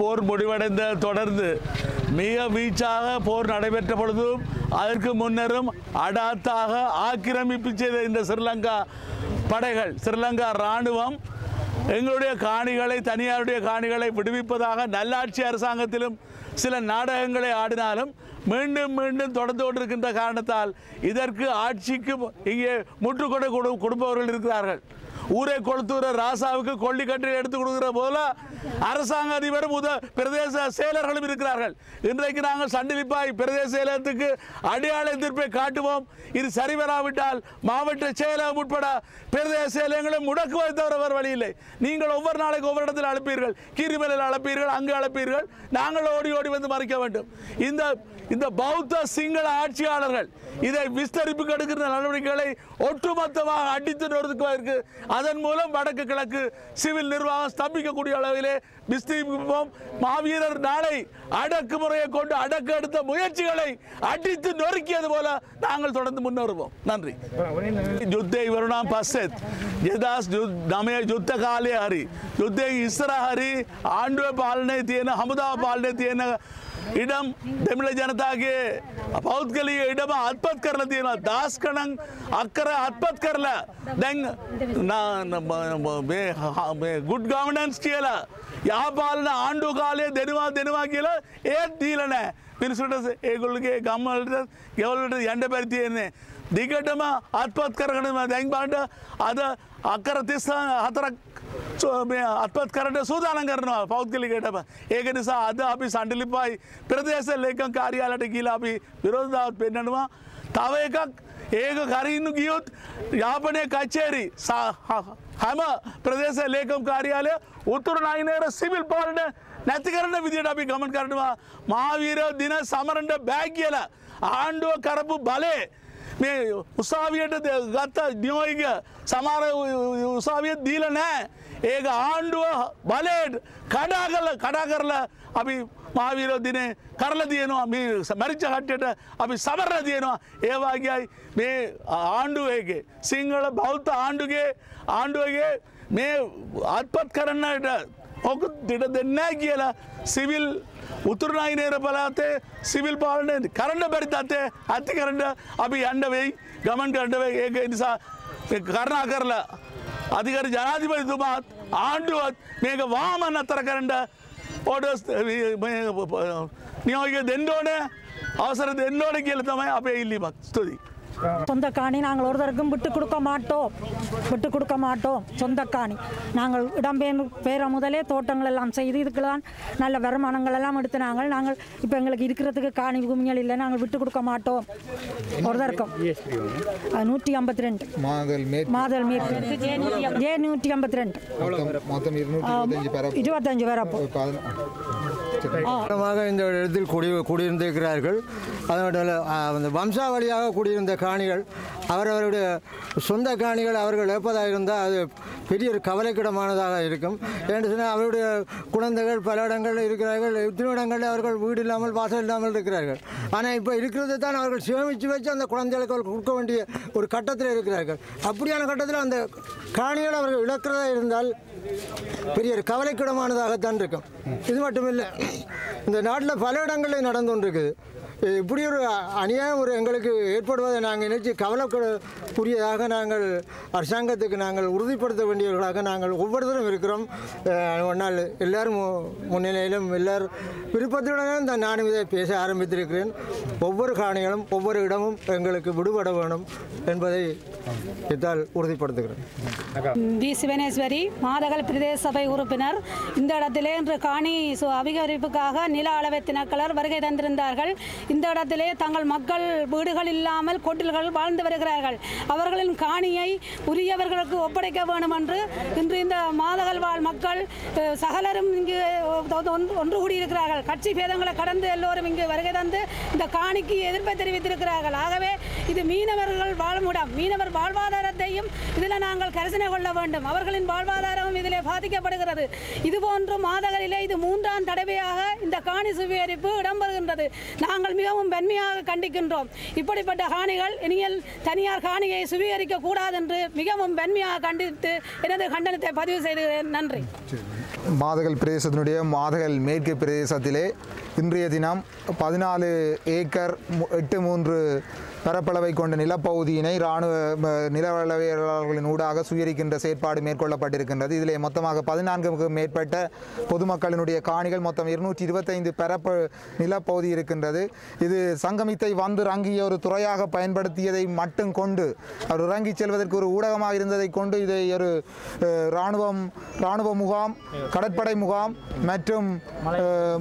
போர் முடிவடைந்த தொடர்ந்து மிக வீச்சாக போர் நடைபெற்ற பொழுதும் அதற்கு முன்னரும் அடாத்தாக ஆக்கிரமிப்பு செய்த இந்த ஸ்ரீலங்கா படைகள் ஸ்ரீலங்கா இராணுவம் எங்களுடைய காணிகளை தனியாருடைய காணிகளை விடுவிப்பதாக நல்லாட்சி அரசாங்கத்திலும் சில நாடகங்களை ஆடினாலும் மீண்டும் மீண்டும் தொடர்ந்து கொண்டிருக்கின்ற காரணத்தால் இதற்கு ஆட்சிக்கு இங்கே முற்றுக்கொடை கொடு கொடுப்பவர்கள் இருக்கிறார்கள் ஊரை கொளுத்துகிற ராசாவுக்கு கொள்ளி கட்டி எடுத்து கொடுக்கிற போல அரசாங்க அதிபரும் உத பிரதேச செயலர்களும் இருக்கிறார்கள் இன்றைக்கு நாங்கள் சண்டிலிப்பாய் பிரதேச செயலகத்துக்கு அடையாள எதிர்ப்பை காட்டுவோம் இது சரி வராவிட்டால் மாவட்ட செயலகம் உட்பட பிரதேச செயலகங்களை முடக்குவதை தவிர வேறு வழி இல்லை நீங்கள் ஒவ்வொரு நாளைக்கு ஒவ்வொரு இடத்தில் அழைப்பீர்கள் கீரிமலையில் அழைப்பீர்கள் அங்கு அழைப்பீர்கள் நாங்கள் ஓடி ஓடி வந்து மறைக்க வேண்டும் இந்த இந்த பௌத்த சிங்கள ஆட்சியாளர்கள் இதை விஸ்தரிப்பு கெடுக்கிற நடவடிக்கைகளை ஒட்டுமொத்தமாக அடித்து நொறுக்குவதற்கு அதன் மூலம் வடக்கு கிழக்கு சிவில் நிர்வாகம் ஸ்தம்பிக்கக்கூடிய அளவிலே விஸ்தரிப்போம் மாவீரர் நாளை அடக்குமுறையை கொண்டு அடக்க எடுத்த முயற்சிகளை அடித்து நொறுக்கியது போல நாங்கள் தொடர்ந்து முன்னேறுவோம் நன்றி යුද්ධය ඉවරුණාම් පස්සෙත් යෙදස් නමය යුත්ත කාලය හරි යුද්ධය ඉස්සර හරි ආණ්ඩුව පාලනය තියෙන හමුදාව පාලනය තියෙන ඉඩම් දෙමළ ජනතාගේ පෞද්ගලිය ඉඩම අත්පත් කරලා තියෙනවා දස්කනං අක්කර අත්පත් කරලා දැන් ගුඩ් ගවනන්ස් කියලා යාපාලන ආණ්ඩු කාලය දෙනවා දෙනවා කියලා ඒත් දීල නෑ පිරිසුට ඒගොල්ලගේ ගම්වලට ගෙවල්ලට යන්ඩ පැරිතියෙන්නේ දිගටම අත්පත් කරගනම දැන් බාට අද අක්කර තිස්සා හතරක් සෝ- මේ අත්පත් කරට සූදානම් කරනවා පෞද්ගලිකටම ඒක නිසා අද අපි සණ්ඩිලිපයි ප්‍රදේශ ලේකම් කාර්යාලට කියලා අපි විරෝධතාවත් පෙන්න්නනවා තව එකක් ඒක කරින්නු ගියොත් යාපනය කච්චේරි සා- හ- හැම ප්‍රදේශ ලේකම් කාර්යාලය උතුරු නයිනේර සිවිල් පාලන නැති කරන විදිට අපි ගමන් කරනවා මාවීරෝ දින සමරන්ට බෑ කියලා ආණ්ඩුව කරපු බලේ මේ උසාවියට ද- ගත්ත නියෝයික සමාර උසාවිය දීල නෑ ඒක ආණ්ඩුව බලයට කඩා කල කඩා කරලා අපි මාවීරෝ දිනේ කරල තියනවා මේ මරිච්ච කට්ටට අපි සමරල තියෙනවා ඒවාගේයි මේ ආණ්ඩුවේගේ සිංහල බෞද්ධ ආණ්ඩුගේ ආණ්ඩුවගේ මේ අත්පත් කරන්නට ඔකු දිට දෙන්නෑ කියලා සිවිල් උතුරනයිනේර පලාතේ සිවිල් පාලනය කරන්න බැරි තත්ේ ඇති කරන්න අපි යන්ඩ වෙයි ගමන් කරන්න වෙයි ඒක නිසා කරනා කරලා අධිකර ජනාධිපතිතුමාත් ආණ්ඩුවත් මේක වාමන් අත්තර කරන්න ඕඩස් නියෝග දෙන්නෝන අවසර දෙන්නෝන කියල තමයි අපේ ඉල්ලිමත් ස්තුතියි. சொந்த காணி நாங்கள் ஒருத்தருக்கும் விட்டு கொடுக்க மாட்டோம் விட்டு கொடுக்க மாட்டோம் சொந்த காணி நாங்கள் இடம்பெயர் பெயர முதலே தோட்டங்கள் எல்லாம் செய்து இதுக்கு தான் நல்ல வருமானங்கள் எல்லாம் எடுத்து நாங்கள் நாங்கள் இப்போ எங்களுக்கு இருக்கிறதுக்கு காணி பூமிகள் இல்லை நாங்கள் விட்டு கொடுக்க மாட்டோம் ஒருத்தருக்கும் அது நூற்றி ஐம்பத்தி ரெண்டு மாதல் மேற்கு மாதல் மீட்பு ஏ நூற்றி ஐம்பத்தி ரெண்டு மொத்தம் மொத்தம் இருநூற்றி இருபத்தஞ்சு பரப்பு இருபத்தஞ்சு பேரப்போ பதின- சரி. காரணமாக இந்த இடத்தில் குடி குடியிருந்திருக்கிறார்கள் அதோட ஆ, அந்த வம்சாவளியாக குடியிருந்த காணிகள் அவரவருடைய சொந்த காணிகள் அவர்கள் இழப்பதாக இருந்தால் அது பெரிய ஒரு கவலைக்கிடமானதாக இருக்கும் ஏன்னு சொன்னால் அவருடைய குழந்தைகள் பல இடங்களில் இருக்கிறார்கள் எத்தனை இடங்களில் அவர்கள் வீடு இல்லாமல் வாசல் இல்லாமல் இருக்கிறார்கள் ஆனால் இப்போ இருக்கிறது தான் அவர்கள் சேமித்து வச்சு அந்த குழந்தைகளுக்கு அவர்கள் கொடுக்க வேண்டிய ஒரு கட்டத்தில் இருக்கிறார்கள் அப்படியான கட்டத்தில் அந்த காணிகள் அவர்கள் இழக்கிறதா இருந்தால் பெரிய ஒரு கவலைக்கிடமானதாகத்தான் இருக்கும் இது மட்டும் இல்லை இந்த நாட்டில் பல இடங்களில் நடந்து கொண்டிருக்குது இப்படி ஒரு அநியாயம் ஒரு எங்களுக்கு ஏற்படுவதை நாங்கள் நினைச்சு கவலைக்குரியதாக நாங்கள் அரசாங்கத்துக்கு நாங்கள் உறுதிப்படுத்த வேண்டியவர்களாக நாங்கள் ஒவ்வொருத்தரும் இருக்கிறோம் அஹ் ஒரு நாள் எல்லாரும் மு- முன்னிலையிலும் எல்லாரும் விருப்பத்துடனே இந்த நானும் இதை பேச ஆரம்பித்திருக்கிறேன் ஒவ்வொரு காணிகளும் ஒவ்வொரு இடமும் எங்களுக்கு விடுபட வேணும் என்பதை இதால் உறுதிப்படுத்துகிறேன் வி சிவனேஸ்வரி மாதகல் பிரதேச சபை உறுப்பினர் இந்த இடத்திலே இன்று காணி சு- அபிகரிப்புக்காக நில அளவை திணைக்களர் வருகை தந்திருந்தார்கள் இந்த இடத்திலே தங்கள் மக்கள் வீடுகள் இல்லாமல் கொட்டில்கள் வாழ்ந்து வருகிறார்கள் அவர்களின் காணியை உரியவர்களுக்கு ஒப்படைக்க வேண்டும் என்று இன்று இந்த மாதகல் வாழ் மக்கள் அஹ், சகலரும் இங்கு ஒ- ஒன்று- ஒன்று கூடியிருக்கிறார்கள் கட்சி பேதங்களை கடந்து எல்லோரும் இங்கு வருகை தந்து இந்த காணிக்கு எதிர்ப்பை தெரிவித்திருக்கிறார்கள் ஆகவே இது மீனவர்கள் வாழுமிடம் மீனவர் வாழ்வாதாரத்தையும் இதில் நாங்கள் கரிசனை கொள்ள வேண்டும் அவர்களின் வாழ்வாதாரமும் இதிலே பாதிக்கப்படுகிறது இதுபோன்று மாதகளிலே இது மூன்றாம் தடவையாக இந்த காணி சுவீகரிப்பு இடம்பெறுகின்றது நாங்கள் மிகவும் வன்மையாக கண்டிக்கின்றோம் இப்படிப்பட்ட காணிகள் இனியல் தனியார் காணியை சுவீகரிக்க கூடாது என்று மிகவும் வன்மையாக கண்டித்து எனது கண்டனத்தை பதிவு செய்கிறேன் நன்றி மாதகள் பிரதேசத்தினுடைய மாவட்டம் மாதகல் மேற்கு பிரதேசத்திலே இன்றைய தினம் பதினாலு ஏக்கர் மு- எட்டு மூன்று பரப்பளவை கொண்ட நிலப்பகுதியினை இராணுவ ம, நிலவளவியலாளர்களின் ஊடாக சுயரிக்கின்ற செயற்பாடு மேற்கொள்ளப்பட்டிருக்கின்றது இதிலே மொத்தமாக பதினான்குக்கும் மேற்பட்ட பொதுமக்களினுடைய காணிகள் மொத்தம் இருநூற்றி இருபத்தைந்து பரப்பு நிலப்பகுதி இருக்கின்றது இது சங்கமித்தை வந்து இறங்கிய ஒரு துறையாக பயன்படுத்தியதை மட்டும் கொண்டு அவர் இறங்கி செல்வதற்கு ஒரு ஊடகமாக இருந்ததை கொண்டு இதை ஒரு அஹ், இராணுவம் இராணுவ முகாம் கடற்படை முகாம் மற்றும் அஹ்,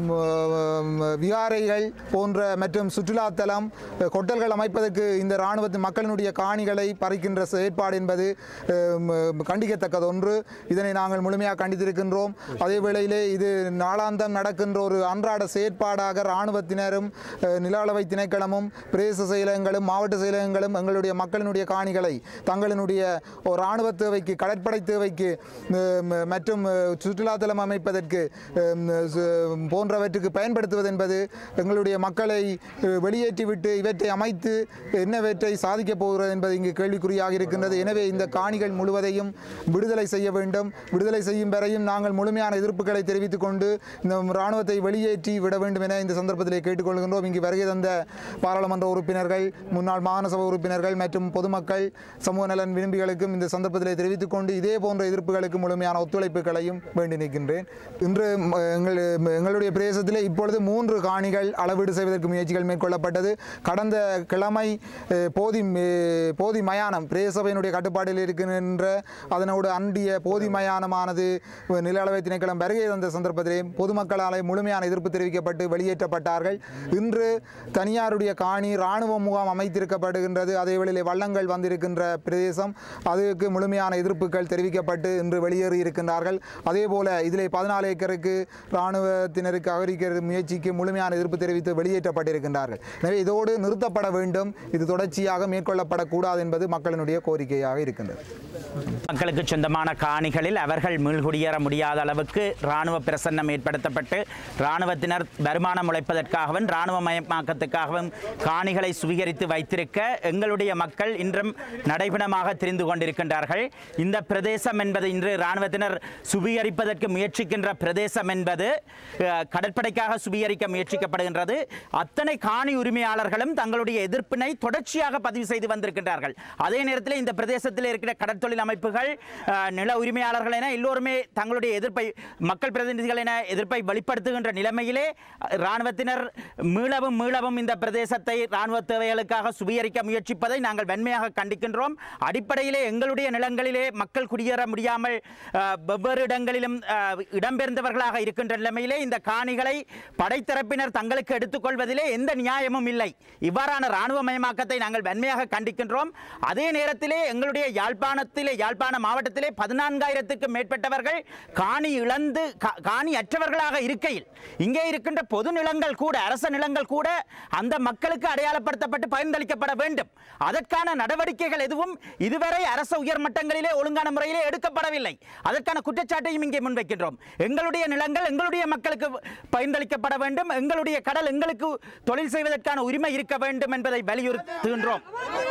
ம- விகாரைகள் போன்ற மற்றும் சுற்றுலாத்தலம் அஹ், கொட்டல்கள் அமைப்பதற்கு இந்த இராணுவத்தின் மக்களினுடைய காணிகளை பறிக்கின்ற செயற்பாடு என்பது அஹ், ம- கண்டிக்கத்தக்கது ஒன்று இதனை நாங்கள் முழுமையாக கண்டித்திருக்கின்றோம் அதே வேளையிலே இது நாளாந்தம் நடக்கின்ற ஒரு அன்றாட செயற்பாடாக இராணுவத்தினரும் அஹ், நில அளவை திணைக்களமும் பிரதேச செயலகங்களும் மாவட்ட செயலகங்களும் எங்களுடைய மக்களினுடைய காணிகளை தங்களினுடைய ஒரு இராணுவ தேவைக்கு கடற்படை தேவைக்கு அஹ், ம- மற்றும் அஹ், சுற்றுலாத்தலம் அமைப்பதற்கு அஹ், சு- போன்றவற்றுக்கு பயன்படுத்துவது என்பது எங்களுடைய மக்களை அஹ், வெளியேற்றிவிட்டு இவற்றை அமைத்து என்னவற்றை சாதிக்கப் போகிறது என்பது இங்கு கேள்விக்குறியாக இருக்கின்றது எனவே இந்த காணிகள் முழுவதையும் விடுதலை செய்ய வேண்டும் விடுதலை செய்யும் வரையும் நாங்கள் முழுமையான எதிர்ப்புகளை தெரிவித்துக் கொண்டு இந்த இராணுவத்தை வெளியேற்றி விட வேண்டும் என இந்த சந்தர்ப்பத்திலே கேட்டுக்கொள்கின்றோம் இங்கு வருகை தந்த பாராளுமன்ற உறுப்பினர்கள் முன்னாள் மாகாண சபை உறுப்பினர்கள் மற்றும் பொதுமக்கள் சமூக நலன் விரும்பிகளுக்கும் இந்த சந்தர்ப்பத்திலே தெரிவித்துக் கொண்டு இதே போன்ற எதிர்ப்புகளுக்கு முழுமையான ஒத்துழைப்புகளையும் வேண்டி நிற்கின்றேன் இன்று ம, எங்கள் எங்களுடைய பிரதேசத்திலே இப்பொழுது மூன்று காணிகள் அளவீடு செய்வதற்கு முயற்சிகள் மேற்கொள்ளப்பட்டது கடந்த கிழமை அஹ், போதி மே- போதி மயானம் பிரதேச சபையினுடைய கட்டுப்பாட்டில் இருக்கின்ற அதனோடு அண்டிய போதி மயானமானது நில அளவை திணைக்களம் வருகை தந்த சந்தர்ப்பத்திலே பொதுமக்களால் முழுமையான எதிர்ப்பு தெரிவிக்கப்பட்டு வெளியேற்றப்பட்டார்கள் இன்று தனியாருடைய காணி இராணுவ முகாம் அமைத்திருக்கப்படுகின்றது அதே வேளையிலே வள்ளங்கள் வந்திருக்கின்ற பிரதேசம் அதுக்கு முழுமையான எதிர்ப்புகள் தெரிவிக்கப்பட்டு இன்று வெளியேறி இருக்கின்றார்கள் அதே போல இதிலே பதினாலு ஏக்கருக்கு இராணுவத்தினருக்கு அகரிக்கிற முயற்சிக்கு முழுமையான எதிர்ப்பு தெரிவித்து வெளியேற்றப்பட்டிருக்கின்றார்கள் எனவே இதோடு நிறுத்தப்பட வேண்டும் இது தொடர்ச்சியாக மேற்கொள்ளப்படக்கூடாது என்பது மக்களினுடைய கோரிக்கையாக இருக்கின்றது மக்களுக்கு சொந்தமான காணிகளில் அவர்கள் மீள்குடியேற முடியாத அளவுக்கு இராணுவ பிரசன்னம் ஏற்படுத்தப்பட்டு இராணுவத்தினர் வருமானம் உழைப்பதற்காகவும் இராணுவமயமாக்கத்துக்காகவும் காணிகளை சுவீகரித்து வைத்திருக்க எங்களுடைய மக்கள் இன்றும் நடைபெணமாக திரிந்து கொண்டிருக்கின்றார்கள் இந்த பிரதேசம் என்பது இன்று இராணுவத்தினர் சுவீகரிப்பதற்கு முயற்சிக்கின்ற பிரதேசம் என்பது அஹ், கடற்படைக்காக சுவீகரிக்க முயற்சிக்கப்படுகின்றது அத்தனை காணி உரிமையாளர்களும் தங்களுடைய எதிர்ப்பினை தொடர்ச்சியாக பதிவு செய்து வந்திருக்கின்றார்கள் அதே நேரத்தில் இந்த பிரதேசத்தில் இருக்கிற கடற்தொழில் அமைப்புகள் அஹ், நில உரிமையாளர்கள் என எல்லோருமே தங்களுடைய எதிர்ப்பை மக்கள் பிரதிநிதிகள் என எதிர்ப்பை வெளிப்படுத்துகின்ற நிலைமையிலே அஹ், இராணுவத்தினர் மீளவும் மீளவும் இந்த பிரதேசத்தை இராணுவ தேவைகளுக்காக சுவீகரிக்க முயற்சிப்பதை நாங்கள் வன்மையாக கண்டிக்கின்றோம் அடிப்படையிலே எங்களுடைய நிலங்களிலே மக்கள் குடியேற முடியாமல் அஹ், வெவ்வேறு இடங்களிலும் அஹ், இடம்பெயர்ந்தவர்களாக இருக்கின்ற நிலைமையிலே இந்த காணிகளை படைத்தரப்பினர் தங்களுக்கு எடுத்துக்கொள்வதிலே எந்த நியாயமும் இல்லை இவ்வாறான இராணுவமயமாக்கத்தை நாங்கள் வன்மையாக கண்டிக்கின்றோம் அதே நேரத்திலே எங்களுடைய யாழ்ப்பாணத்திலே யாழ்ப்பாண மாவட்டத்திலே பதினான்காயிரத்துக்கும் மேற்பட்டவர்கள் காணி இழந்து கா- காணி அற்றவர்களாக இருக்கையில் இங்கே இருக்கின்ற பொது நிலங்கள் கூட அரச நிலங்கள் கூட அந்த மக்களுக்கு அடையாளப்படுத்தப்பட்டு பயன்பளிக்கப்பட வேண்டும் அதற்கான நடவடிக்கைகள் எதுவும் இதுவரை அரச உயர் மட்டங்களிலே ஒழுங்கான முறையிலே எடுக்கப்படவில்லை அதற்கான குற்றச்சாட்டையும் இங்கே முன்வைக்கின்றோம் எங்களுடைய நிலங்கள் எங்களுடைய மக்களுக்கு பயன்பளிக்கப்பட வேண்டும் எங்களுடைய கடல் எங்களுக்கு தொழில் செய்வதற்கான உரிமை இருக்க வேண்டும் என்பதை வலியுறுத்துகின்றோம்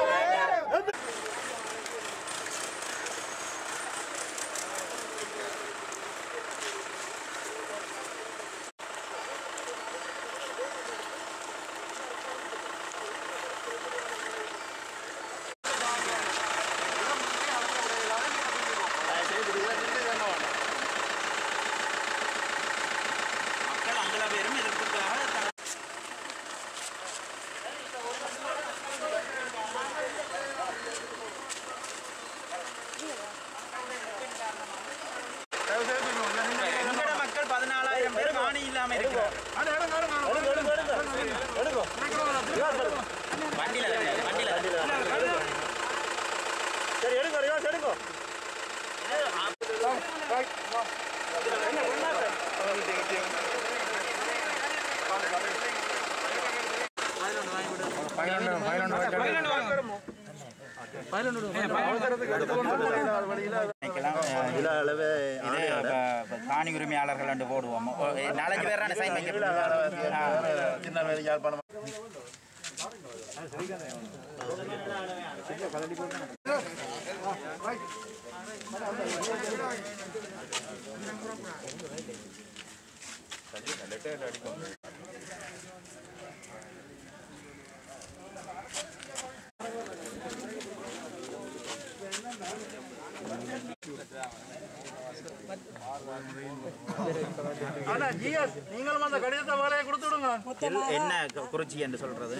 மக்கள் பதினாலாயிரம் பேர் காணி இல்லாம இருக்கிறார் வண்டியில வண்டியில இது இப்ப காணி உரிமையாளர்கள் என்று போடுவோம் ஓ, நாலஞ்சு பேரான சைன் வைக்க எல்- என்ன கு- குறிச்சி என்று சொல்றது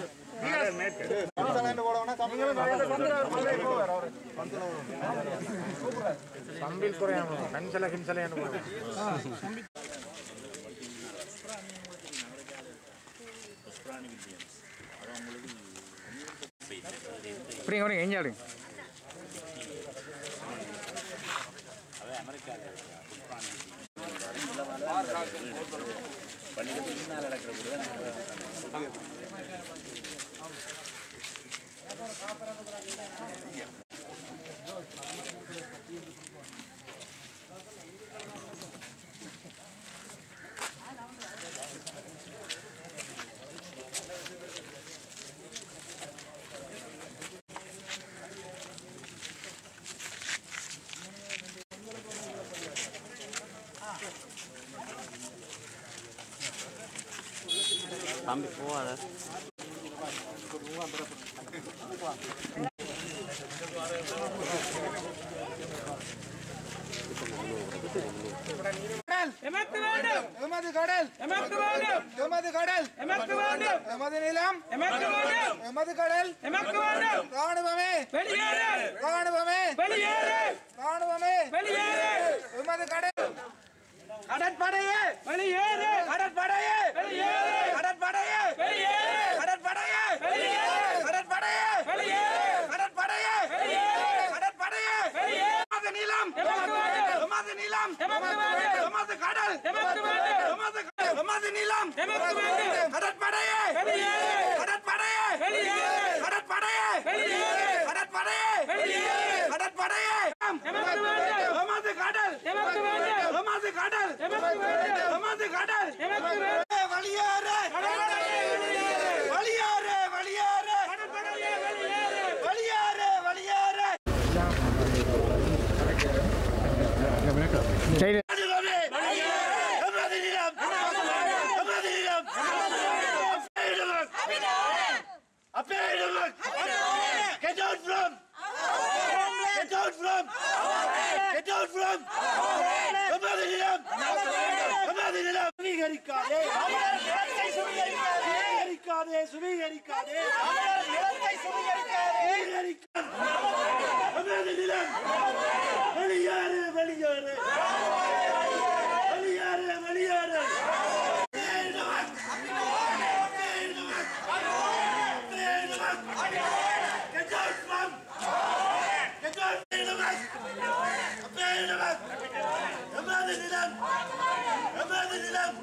தம்பி போவாத எமது கடல் எமது கடல் எமது கடல் எமது நிலம் எமது கடல் ராணுவமே ராணுவமே ராணுவமே எமது கடல் கடற்படையே வெளியேறு கடற்படையே வெளியேறு கடற்படையே வெளியேறு கடற்படையே வெளியேறு கடற்படையே வெளியேறு கடற்படையே வெளியேறு கடற்படையே வெளியேறு எமது நிலம் எமது நிலம் எமது கடல் எமது கடல் எமது நிலம் கடற்படையே வெளியேறு கடற்படையே வெளியேறு கடற்படையே வெளியேறு கடற்படையே வெளியேறு கடற்படையே எமது கடல் எமது கடல் எமது கடல் வெளியேறு வெளியேறு வெளியேறு வெளியேறு வெளியேறு ராணுவமே! எமது நிலம்! எமது நிலம்! அப்பேடுங்கள்! அப்பேடுங்கள்! Get out from! Get out from! Get out from! எமது நிலம்! எமது நிலம்! சுவீகரிக்காதே! சுவீகரிக்காதே! சுவீகரிக்காதே! சுவீகரிக்காதே! எமது நிலம்! வெளியேறு வெளியேறு வெளியேறு வெளியேறு Get out from! Get out! எமது நிலம் எமது நிலம்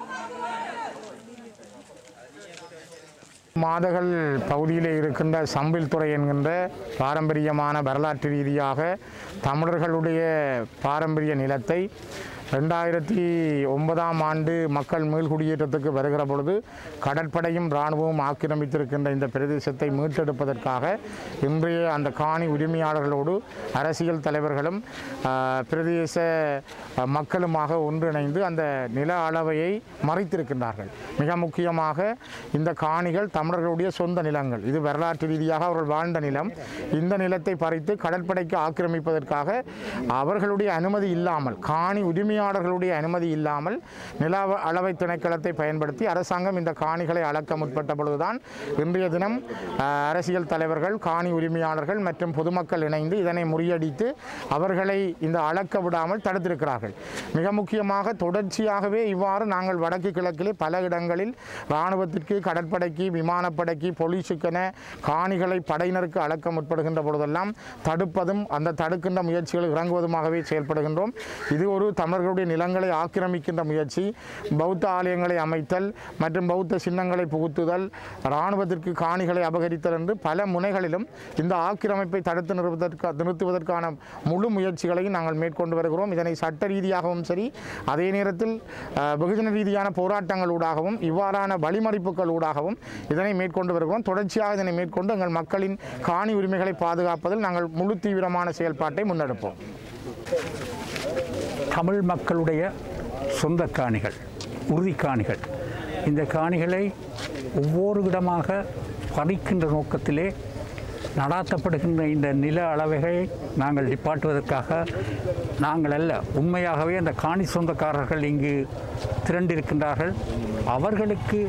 மாதகள் பகுதியில் இருக்கின்ற சம்பில் துறை என்கின்ற பாரம்பரியமான வரலாற்று ரீதியாக தமிழர்களுடைய பாரம்பரிய நிலத்தை ரெண்டாயிரத்தி ஒன்பதாம் ஆண்டு மக்கள் மீள்குடியேற்றத்துக்கு வருகிற பொழுது கடற்படையும் இராணுவமும் ஆக்கிரமித்திருக்கின்ற இந்த பிரதேசத்தை மீட்டெடுப்பதற்காக இன்றைய அந்த காணி உரிமையாளர்களோடு அரசியல் தலைவர்களும் ஆ, பிரதேச ஆ, மக்களுமாக ஒன்றிணைந்து அந்த நில அளவையை மறைத்திருக்கின்றார்கள் மிக முக்கியமாக இந்த காணிகள் தமிழர்களுடைய சொந்த நிலங்கள் இது வரலாற்று ரீதியாக அவர்கள் வாழ்ந்த நிலம் இந்த நிலத்தை பறித்து கடற்படைக்கு ஆக்கிரமிப்பதற்காக அவர்களுடைய அனுமதி இல்லாமல் காணி உரிமையாளர்களுடைய அனுமதி இல்லாமல் நில அள- அளவை திணைக்களத்தை பயன்படுத்தி அரசாங்கம் இந்த காணிகளை அளக்க முற்பட்ட பொழுதுதான் இன்றைய தினம் அஹ், அரசியல் தலைவர்கள் காணி உரிமையாளர்கள் மற்றும் பொதுமக்கள் இணைந்து இதனை முறியடித்து அவர்களை இந்த அளக்க விடாமல் தடுத்திருக்கிறார்கள் மிக முக்கியமாக தொடர்ச்சியாகவே இவ்வாறு நாங்கள் வடக்கு கிழக்கிலே பல இடங்களில் இராணுவத்திற்கு கடற்படைக்கு விமானப்படைக்கு போலீஸுக்கென காணிகளை படையினருக்கு அளக்க முற்படுகின்ற பொழுதெல்லாம் தடுப்பதும் அந்த தடுக்கின்ற முயற்சிகள் இறங்குவதுமாகவே செயல்படுகின்றோம் இது ஒரு தமிழர்களுடைய நிலங்களை ஆக்கிரமிக்கின்ற முயற்சி பௌத்த ஆலயங்களை அமைத்தல் மற்றும் பௌத்த சின்னங்களை புகுத்துதல் இராணுவத்திற்கு காணிகளை அபகரித்தல் என்று பல முனைகளிலும் இந்த ஆக்கிரமிப்பை தடுத்து நிறுவதற்கு நிறுத்துவதற்கான முழு முயற்சிகளையும் நாங்கள் மேற்கொண்டு வருகிறோம் இதனை சட்ட ரீதியாகவும் சரி அதே நேரத்தில் அஹ், வெகுஜன ரீதியான போராட்டங்களூடாகவும் இவ்வாறான வழிமறிப்புகளூடாகவும் இதனை மேற்கொண்டு வருகிறோம் தொடர்ச்சியாக இதனை மேற்கொண்டு எங்கள் மக்களின் காணி உரிமைகளை பாதுகாப்பதில் நாங்கள் முழு தீவிரமான செயல்பாட்டை முன்னெடுப்போம் தமிழ் மக்களுடைய சொந்த காணிகள் உறுதி காணிகள் இந்த காணிகளை ஒவ்வொரு இடமாக பறிக்கின்ற நோக்கத்திலே நடாத்தப்படுகின்ற இந்த நில அளவைகளை நாங்கள் நிப்பாட்டுவதற்காக நாங்கள் அல்ல உண்மையாகவே அந்த காணி சொந்தக்காரர்கள் இங்கு திரண்டிருக்கின்றார்கள் அவர்களுக்கு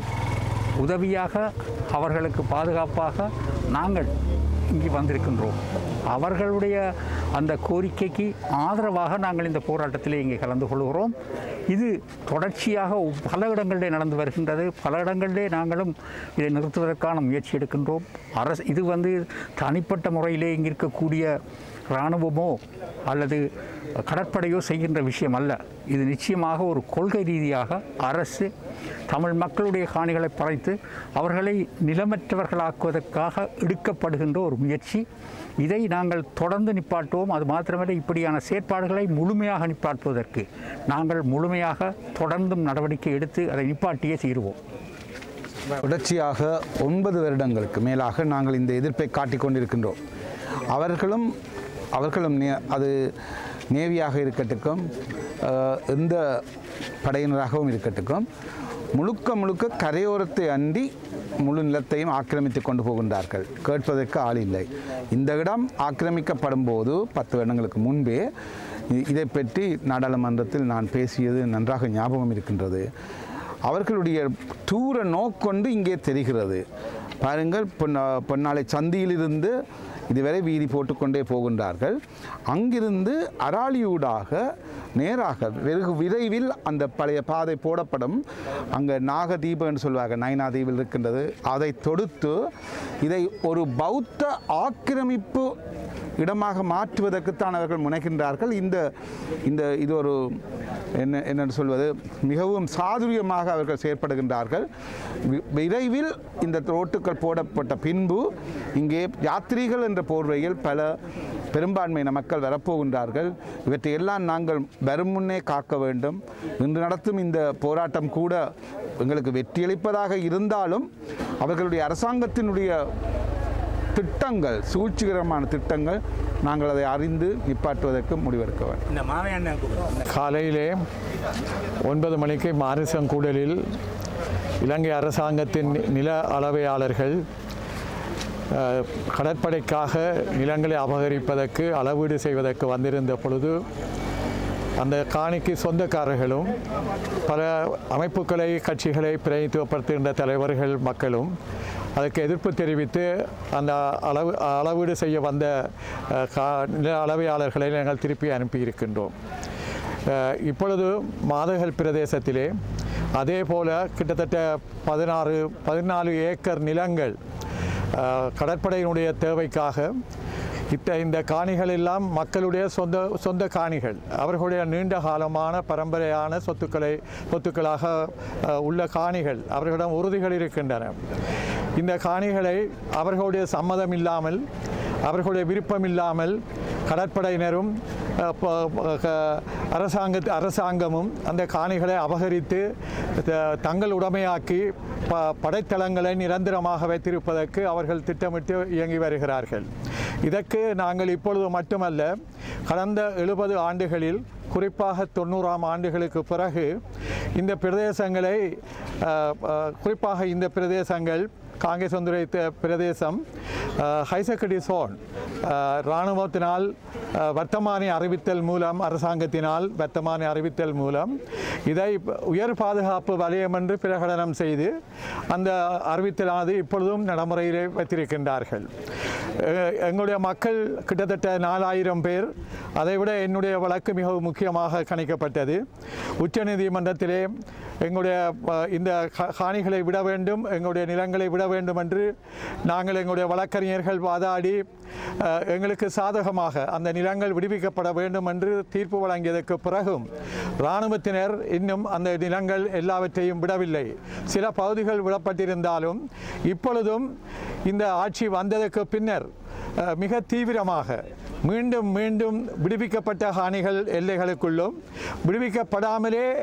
உதவியாக அவர்களுக்கு பாதுகாப்பாக நாங்கள் இங்கு வந்திருக்கின்றோம் அவர்களுடைய அந்த கோரிக்கைக்கு ஆதரவாக நாங்கள் இந்த போராட்டத்திலே இங்கே கலந்து கொள்கிறோம் இது தொடர்ச்சியாக பல இடங்களிலே நடந்து வருகின்றது பல இடங்களிலே நாங்களும் இதை நிறுத்துவதற்கான முயற்சி எடுக்கின்றோம் அரசு இது வந்து தனிப்பட்ட முறையிலே இங்கே இருக்கக்கூடிய இராணுவமோ அல்லது கடற்படையோ செய்கின்ற விஷயம் அல்ல இது நிச்சயமாக ஒரு கொள்கை ரீதியாக அரசு தமிழ் மக்களுடைய காணிகளை பறைத்து அவர்களை நிலமற்றவர்களாக்குவதற்காக எடுக்கப்படுகின்ற ஒரு முயற்சி இதை நாங்கள் தொடர்ந்து நிப்பாட்டுவோம் அது மாத்திரமல்ல இப்படியான செயற்பாடுகளை முழுமையாக நிப்பாட்டுவதற்கு நாங்கள் முழுமையாக தொடர்ந்தும் நடவடிக்கை எடுத்து அதை நிப்பாட்டியே தீருவோம் தொடர்ச்சியாக ஒன்பது வருடங்களுக்கு மேலாக நாங்கள் இந்த எதிர்ப்பை காட்டிக் கொண்டிருக்கின்றோம் அவர்களும் அவர்களும் நே- அது நேவியாக இருக்கட்டுக்கும் அஹ், எந்த படையினராகவும் இருக்கட்டுக்கும் முழுக்க முழுக்க கரையோரத்தை அண்டி முழு நிலத்தையும் ஆக்கிரமித்து கொண்டு போகின்றார்கள் கேட்பதற்கு ஆள் இல்லை இந்த இடம் ஆக்கிரமிக்கப்படும் போது பத்து வருடங்களுக்கு முன்பே இ- இதை பற்றி நாடாளுமன்றத்தில் நான் பேசியது நன்றாக ஞாபகம் இருக்கின்றது அவர்களுடைய தூர நோக்கொண்டு இங்கே தெரிகிறது பாருங்கள் பொன்னா பொன்னாலை சந்தியிலிருந்து இதுவரை வீதி போட்டுக்கொண்டே போகின்றார்கள் அங்கிருந்து அராலியூடாக நேராக வெகு விரைவில் அந்த பழைய பாதை போடப்படும் அங்கே நாகதீபம் என்று சொல்வாங்க நயனாதீபில் இருக்கின்றது அதை தொடுத்து இதை ஒரு பௌத்த ஆக்கிரமிப்பு இடமாக மாற்றுவதற்குத்தான் அவர்கள் முனைகின்றார்கள் இந்த இந்த இது ஒரு என்ன என்னென்னு சொல்வது மிகவும் சாதுரியமாக அவர்கள் செயற்படுகின்றார்கள் வி- விரைவில் இந்த ரோட்டுகள் போடப்பட்ட பின்பு இங்கே யாத்ரீகள் என்ற போர்வையில் பல பெரும்பான்மையின மக்கள் வரப்போகின்றார்கள் இவற்றை எல்லாம் நாங்கள் வரும் முன்னே காக்க வேண்டும் இன்று நடத்தும் இந்த போராட்டம் கூட எங்களுக்கு வெற்றியளிப்பதாக இருந்தாலும் அவர்களுடைய அரசாங்கத்தினுடைய திட்டங்கள் சூழ்ச்சிகரமான திட்டங்கள் நாங்கள் அதை அறிந்து நிப்பாட்டுவதற்கு முடிவெடுக்க வேண்டும் இந்த மாவையான காலையிலே ஒன்பது மணிக்கு மாரிசங்கூடலில் இலங்கை அரசாங்கத்தின் நில அளவையாளர்கள் அஹ், கடற்படைக்காக நிலங்களை அபகரிப்பதற்கு அளவீடு செய்வதற்கு வந்திருந்த பொழுது அந்த காணிக்கு சொந்தக்காரர்களும் பல அமைப்புகளை கட்சிகளை பிரதித்துவப்படுத்துகின்ற தலைவர்கள் மக்களும் அதற்கு எதிர்ப்பு தெரிவித்து அந்த அளவு அளவீடு செய்ய வந்த அஹ், கா நில அளவையாளர்களை நாங்கள் திருப்பி அனுப்பியிருக்கின்றோம் அஹ், இப்பொழுது மாதகல் பிரதேசத்திலே அதே போல கிட்டத்தட்ட பதினாறு பதினாலு ஏக்கர் நிலங்கள் அஹ், கடற்படையினுடைய தேவைக்காக இத்த இந்த காணிகள் எல்லாம் மக்களுடைய சொந்த சொந்த காணிகள் அவர்களுடைய நீண்ட காலமான பரம்பரையான சொத்துக்களை சொத்துக்களாக அஹ், உள்ள காணிகள் அவர்களிடம் உறுதிகள் இருக்கின்றன இந்த காணிகளை அவர்களுடைய சம்மதம் இல்லாமல் அவர்களுடைய விருப்பம் இல்லாமல் கடற்படையினரும் அஹ், ப- ப- க- அரசாங்க அரசாங்கமும் அந்த காணிகளை அபகரித்து த- தங்கள் உடைமையாக்கி ப படைத்தளங்களை நிரந்தரமாக வைத்திருப்பதற்கு அவர்கள் திட்டமிட்டு இயங்கி வருகிறார்கள் இதற்கு நாங்கள் இப்பொழுது மட்டுமல்ல கடந்த எழுபது ஆண்டுகளில் குறிப்பாக தொண்ணூறாம் ஆண்டுகளுக்கு பிறகு இந்த பிரதேசங்களை அஹ், அஹ், குறிப்பாக இந்த பிரதேசங்கள் காங்கேசந்துறை த- பிரதேசம் ஹைசக்கடி சோன் இராணுவத்தினால் அஹ், வர்த்தமானி அறிவித்தல் மூலம் அரசாங்கத்தினால் வர்த்தமானி அறிவித்தல் மூலம் இதை உயர் பாதுகாப்பு வலயம் என்று பிரகடனம் செய்து அந்த அறிவித்தலானது இப்பொழுதும் நடைமுறையிலே வைத்திருக்கின்றார்கள் அஹ், எங்களுடைய மக்கள் கிட்டத்தட்ட நாலாயிரம் பேர் அதைவிட என்னுடைய வழக்கு மிகவும் முக்கியமாக கணிக்கப்பட்டது உச்சநீதிமன்றத்திலே எங்களுடைய அஹ், இந்த கா- காணிகளை விட வேண்டும் எங்களுடைய நிலங்களை விட வேண்டும் என்று நாங்கள் எங்களுடைய வழக்கறிஞர்கள் வாதாடி அஹ், எங்களுக்கு சாதகமாக அந்த நிலங்கள் விடுவிக்கப்பட வேண்டும் என்று தீர்ப்பு வழங்கியதற்கு பிறகும் இராணுவத்தினர் இன்னும் அந்த நிலங்கள் எல்லாவற்றையும் விடவில்லை சில பகுதிகள் விடப்பட்டிருந்தாலும் இப்பொழுதும் இந்த ஆட்சி வந்ததற்கு பின்னர் அஹ், மிக தீவிரமாக மீண்டும் மீண்டும் விடுவிக்கப்பட்ட காணிகள் எல்லைகளுக்குள்ளும் விடுவிக்கப்படாமலே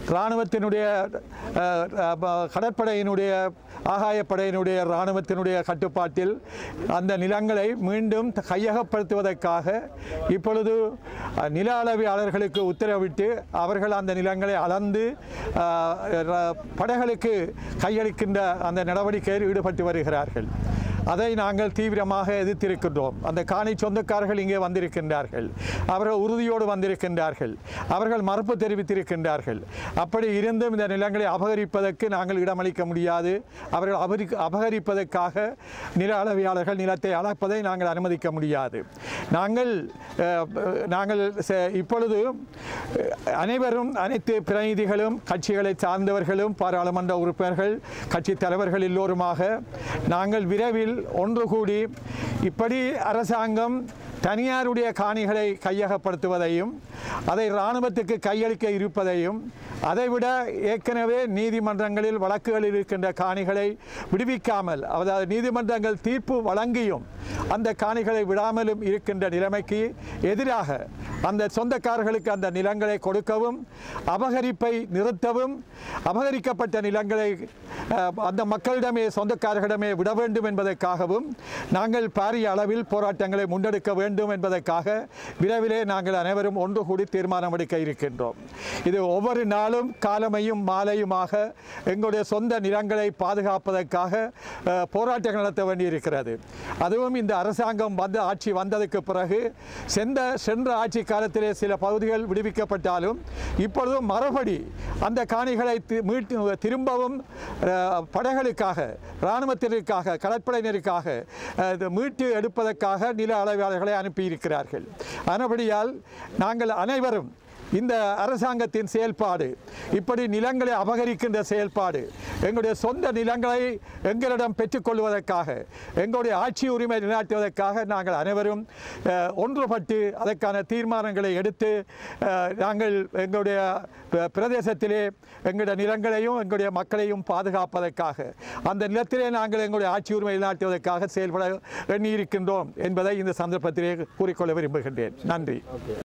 இராணுவத்தினுடைய அஹ், அஹ், கடற்படையினுடைய ஆகாயப்படையினுடைய இராணுவத்தினுடைய கட்டுப்பாட்டில் அந்த நிலங்களை மீண்டும் கையகப்படுத்துவதற்காக இப்பொழுது அஹ், நில அளவையாளர்களுக்கு உத்தரவிட்டு அவர்கள் அந்த நிலங்களை அளந்து அஹ், ர- படைகளுக்கு கையளிக்கின்ற அந்த நடவடிக்கையில் ஈடுபட்டு வருகிறார்கள் அதை நாங்கள் தீவிரமாக எதிர்த்திருக்கின்றோம் அந்த காணி சொந்தக்காரர்கள் இங்கே வந்திருக்கின்றார்கள் அவர்கள் உறுதியோடு வந்திருக்கின்றார்கள் அவர்கள் மறுப்பு தெரிவித்திருக்கின்றார்கள் அப்படி இருந்தும் இந்த நிலங்களை அபகரிப்பதற்கு நாங்கள் இடமளிக்க முடியாது அவர்கள் அபரி அபகரிப்பதற்காக நில அளவையாளர்கள் நிலத்தை அளப்பதை நாங்கள் அனுமதிக்க முடியாது நாங்கள் அஹ், நாங்கள் ச- இப்பொழுது அஹ், அனைவரும் அனைத்து பிரதிநிதிகளும் கட்சிகளை சார்ந்தவர்களும் பாராளுமன்ற உறுப்பினர்கள் கட்சி தலைவர்கள் எல்லோருமாக நாங்கள் விரைவில் ஒன்று கூடி இப்படி அரசாங்கம் தனியாருடைய காணிகளை கையகப்படுத்துவதையும் அதை இராணுவத்துக்கு கையளிக்க இருப்பதையும் அதைவிட ஏற்கனவே நீதிமன்றங்களில் வழக்குகளில் இருக்கின்ற காணிகளை விடுவிக்காமல் அதாவது நீதிமன்றங்கள் தீர்ப்பு வழங்கியும் அந்த காணிகளை விடாமலும் இருக்கின்ற நிலைமைக்கு எதிராக அந்த சொந்தக்காரர்களுக்கு அந்த நிலங்களை கொடுக்கவும் அபகரிப்பை நிறுத்தவும் அபகரிக்கப்பட்ட நிலங்களை அஹ், அந்த மக்களிடமே சொந்தக்காரர்களிடமே விட வேண்டும் என்பதற்காகவும் நாங்கள் பாரிய அளவில் போராட்டங்களை முன்னெடுக்க வேண்டும் என்பதற்காக விரைவிலே நாங்கள் அனைவரும் ஒன்று கூடி தீர்மானம் எடுக்க இருக்கின்றோம் இது ஒவ்வொரு நாளும் காலமையும் மாலையுமாக எங்களுடைய சொந்த நிலங்களை பாதுகாப்பதற்காக அஹ், போராட்டங்கள் நடத்த வேண்டியிருக்கிறது அதுவும் இந்த அரசாங்கம் வந்து ஆட்சி வந்ததுக்கு பிறகு சென்ற சென்ற ஆட்சி காலத்திலே சில பகுதிகள் விடுவிக்கப்பட்டாலும் இப்பொழுது மறுபடி அந்த காணிகளை தி- மீட்டு திரும்பவும் அஹ், படைகளுக்காக இராணுவத்தினருக்காக கடற்படையினருக்காக அஹ், இது மீட்டு எடுப்பதற்காக நில அளவாளர்களை அனுப்பியிருக்கிறார்கள் அதனபடியால் நாங்கள் அனைவரும் இந்த அரசாங்கத்தின் செயல்பாடு இப்படி நிலங்களை அபகரிக்கின்ற செயல்பாடு எங்களுடைய சொந்த நிலங்களை எங்களிடம் பெற்றுக்கொள்வதற்காக எங்களுடைய ஆட்சி உரிமை நிலைநாட்டுவதற்காக நாங்கள் அனைவரும் அஹ், ஒன்றுபட்டு அதற்கான தீர்மானங்களை எடுத்து அஹ், நாங்கள் எங்களுடைய ப- பிரதேசத்திலே எங்களுடைய நிலங்களையும் எங்களுடைய மக்களையும் பாதுகாப்பதற்காக அந்த நிலத்திலே நாங்கள் எங்களுடைய ஆட்சி உரிமை நிலைநாட்டுவதற்காக செயல்பட எண்ணியிருக்கின்றோம் என்பதை இந்த சந்தர்ப்பத்திலே கூறிக்கொள்ள விரும்புகின்றேன் நன்றி